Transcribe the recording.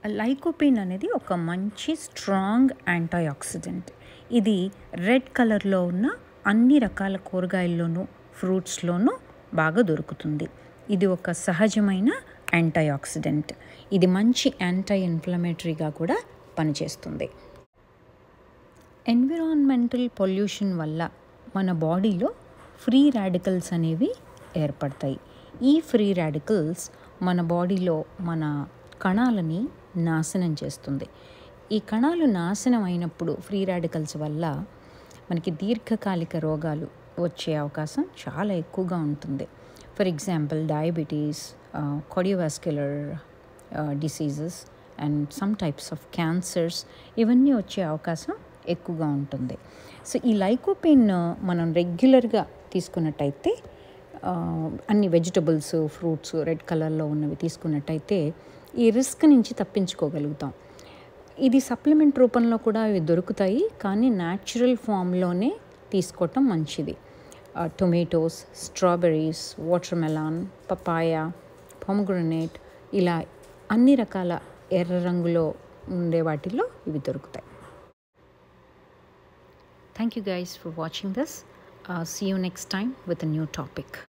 లైకోపెయిన్ అనేది ఒక మంచి స్ట్రాంగ్ యాంటీ ఆక్సిడెంట్ ఇది రెడ్ కలర్లో ఉన్న అన్ని రకాల కూరగాయల్లోనూ ఫ్రూట్స్లోనూ బాగా దొరుకుతుంది ఇది ఒక సహజమైన యాంటీ ఆక్సిడెంట్ ఇది మంచి యాంటీ ఇన్ఫ్లమేటరీగా కూడా పనిచేస్తుంది ఎన్విరాన్మెంటల్ పొల్యూషన్ వల్ల మన బాడీలో ఫ్రీ రాడికల్స్ అనేవి ఏర్పడతాయి ఈ ఫ్రీ రాడికల్స్ మన బాడీలో మన కణాలని నాశనం చేస్తుంది ఈ కణాలు నాశనం అయినప్పుడు ఫ్రీ రాడికల్స్ వల్ల మనకి దీర్ఘకాలిక రోగాలు వచ్చే అవకాశం చాలా ఎక్కువగా ఉంటుంది for example diabetes cardiovascular diseases and some types of cancers ఇవన్నీ వచ్చే అవకాశం ఎక్కువగా ఉంటుంది సో ఈ లైకోపెయిన్ మనం రెగ్యులర్గా తీసుకున్నట్టయితే అన్ని వెజిటబుల్స్ ఫ్రూట్స్ రెడ్ కలర్లో ఉన్నవి తీసుకున్నట్టయితే ఈ రిస్క్ నుంచి తప్పించుకోగలుగుతాం ఇది సప్లిమెంట్ రూపంలో కూడా ఇవి దొరుకుతాయి కానీ న్యాచురల్ ఫామ్లోనే తీసుకోవటం మంచిది tomatoes strawberries water melon papaya pomegranate ఇలా అన్ని రకాల ఎర్ర రంగులో ఉండే వాటిల్లో ఇవి దొరుకుతాయి thank you guys for watching this see you next time with a new topic